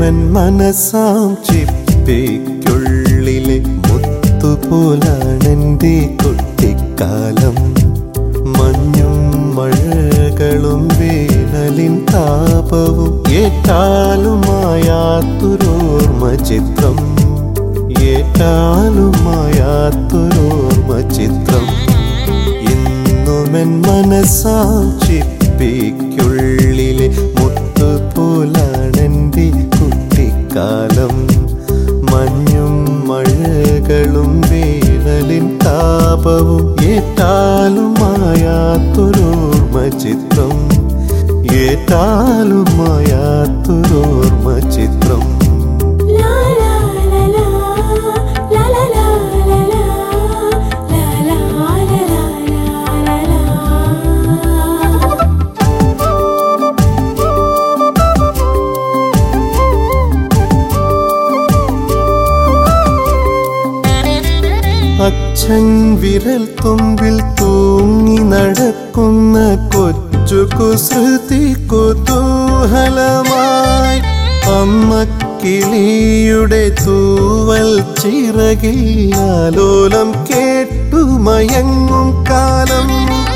ഇന്നുമെൻ മനസ്സാം ചിപ്പിക്കുള്ളിലെ മുത്തുപോലാണെൻ്റെ കുട്ടിക്കാലം മഞ്ഞും മഴകളും വേനലിൻ താപവും ഏറ്റാലുമായാത്തൊരോർമ്മ ചിത്രം ഏറ്റാലുമായാത്തൊരോർമ്മ ചിത്രം ഇന്നുമെൻ മനസ്സാം ചിപ്പിക്കുള്ളിലെ മുത്തുപോലാണെൻ്റെ കുട്ടിക്കാലം മഞ്ഞും മഴകളും വേനലിൻ താപവും ഏറ്റാലുമായാത്തൊരോർമ്മ ചിത്രം ഏറ്റാലുമായാത്തൊരോർമ്മ ചിത്രം La la la la la la la la la la la la la la അച്ഛൻ വിരൽ തുമ്പിൽ തൂങ്ങി നടക്കുന്ന കൊച്ചു കുസൃതി കുതൂഹലമായി അമ്മ കിളിയുടെ തൂവൽ ചിറകിൽ ആലോലം കേട്ടു മയങ്ങും കാലം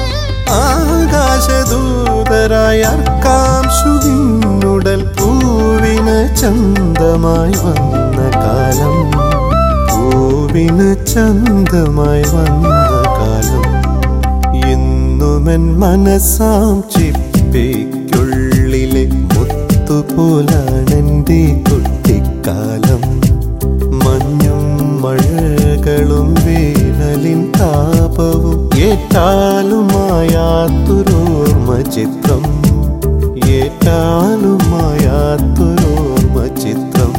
ആകാശദൂതരായ കാംശുവിനുടൽ പൂവിന് ചന്തമായി വന്ന കാലം പൂവിന് ചന്തമായി വന്ന കാലം ഇന്നുമെൻ മനസ്സാം ചിപ്പിക്കുള്ളിലെ മുത്തുപോലാണെൻ്റെ കുട്ടിക്കാലം മഞ്ഞും മഴകളും വേനലിൻ താപവും ഏറ്റാലുമായാത്തൊരോർമ്മ ചിത്രം ഏറ്റാലുമായാത്തൊരോർമ്മ ചിത്രം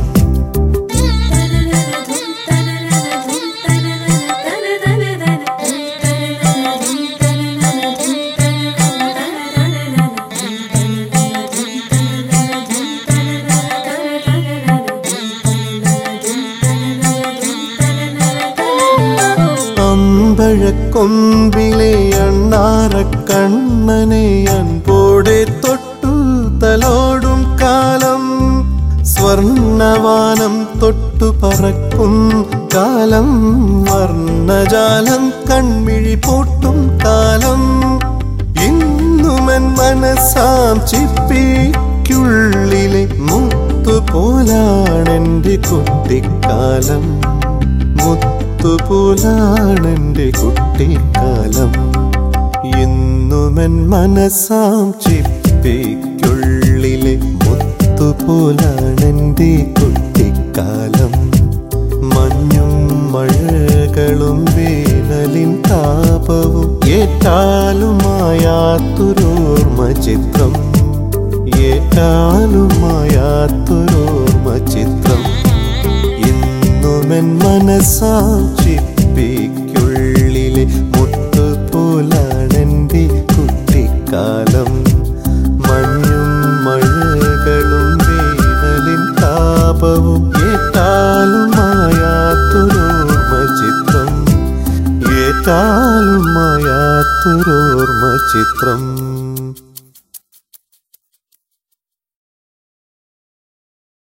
അമ്പഴക്കൊമ്പിലെ അണ്ണാറക്കണ്ണനെ അൻപോടെ തൊട്ടു തലോടും കാലം സ്വർണവാനം തൊട്ടു പറക്കും കാലം വർണ്ണജാലം കൺമിഴി പൂട്ടും കാലം ഇന്നുമൻ മനസ്സാം ചിപ്പിക്കുള്ളിലെ മുത്തുപോലാണെൻ്റെ കുട്ടിക്കാലം മുത്തുപോലാണെൻ്റെ കുട്ടിക്കാലം ഇന്നുമൻ മനസ്സാം ചിപ്പിക്കുള്ളിലെ മുത്തുപോലാണെൻ്റെ കുട്ടിക്കാലം മഞ്ഞും മഴകളും വേനലിൻ താപവും ഏറ്റാലുമായാത്തൊരോർമ്മ ചിത്രം ഏറ്റാലുമായാത്തൊരോർമ്മ ചിത്രം ഇന്നുമെൻ മനസ്സാം ചിപ്പിക്കുള്ളിലെ മുത്തുപോലാണെൻ്റെ കുട്ടിക്കാലം മഞ്ഞും മഴകളും വേനലിൻ താപവും ഏറ്റാലുമായാത്തൊരോർമ്മ ചിത്രം ഏറ്റാലുമായാത്തൊരോർമ്മ ചിത്രം